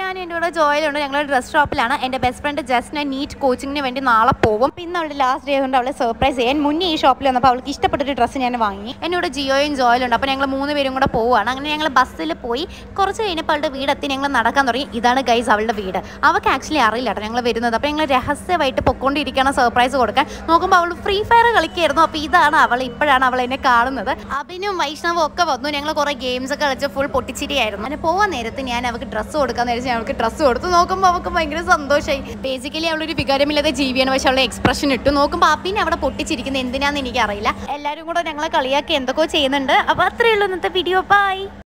ഞാൻ എൻ്റെ കൂടെ ജോയിലുണ്ട് ഞങ്ങൾ ഡ്രസ് ഷോപ്പിലാണ് എൻ്റെ ബെസ്റ്റ് ഫ്രണ്ട് ജസ്റ്റിനെ നീറ്റ് കോച്ചിങ്ങിന് വേണ്ടി നാളെ പോകും പിന്നെ അവളുടെ ലാസ്റ്റ് ഡേ കൊണ്ട് അവളെ സർപ്രൈസ് ചെയ്യാൻ മുന്നേ ഈ ഷോപ്പിൽ വന്നപ്പോൾ അവൾക്ക് ഇഷ്ടപ്പെട്ടൊരു ഡ്രസ്സ് ഞാൻ വാങ്ങി എന്നോട് ജിയോയും ജോയിലുണ്ട് അപ്പോൾ ഞങ്ങൾ മൂന്ന് പേരും കൂടെ പോവുകയാണ് അങ്ങനെ ഞങ്ങൾ ബസ്സിൽ പോയി കുറച്ച് കഴിഞ്ഞപ്പോൾ അവളുടെ വീടെത്തി ഞങ്ങൾ നടക്കാൻ തുടങ്ങി ഇതാണ് ഗൈസ് അവളുടെ വീട് അവൾക്ക് ആക്ച്വലി അറിയില്ല കേട്ടോ ഞങ്ങൾ വരുന്നത് അപ്പോൾ ഞങ്ങൾ രഹസ്യമായിട്ട് പൊക്കോണ്ടിരിക്കുകയാണ് സർപ്രൈസ് കൊടുക്കാൻ നോക്കുമ്പോൾ അവൾ ഫ്രീ ഫയർ കളിക്കായിരുന്നു അപ്പോൾ ഇതാണ് അവൾ ഇപ്പോഴാണ് അവൾ എന്നെ കാണുന്നത് അഭിനും വൈഷ്ണവും ഒക്കെ വന്നു ഞങ്ങൾ കുറേ ഗെയിംസ് ഒക്കെ കളിച്ച് ഫുൾ പൊട്ടിച്ചിരിയായിരുന്നു അങ്ങനെ പോവാൻ നേരത്ത് ഞാൻ അവൾക്ക് ഡ്രസ്സ് കൊടുക്കാന്ന് വെച്ചാൽ അവൾക്ക് ഡ്രസ്സ് കൊടുത്തു നോക്കുമ്പോൾ അവൾക്ക് ഭയങ്കര സന്തോഷമായി ബേസിക്കലി അവളൊരു വികാരമില്ലാത്ത ജീവിയാണ് പക്ഷെ അവളെ എക്സ്പ്രഷൻ ഇട്ടു നോക്കുമ്പോൾ അപ്പിനെ അവിടെ പൊട്ടിച്ചിരിക്കുന്നത് എന്തിനാന്ന് എനിക്കറിയില്ല എല്ലാവരും കൂടെ ഞങ്ങളെ കളിയാക്കി എന്തൊക്കെയോ ചെയ്യുന്നുണ്ട് അപ്പോൾ അത്രയേ ഉള്ളൂ ഇന്നത്തെ വീഡിയോ ബൈ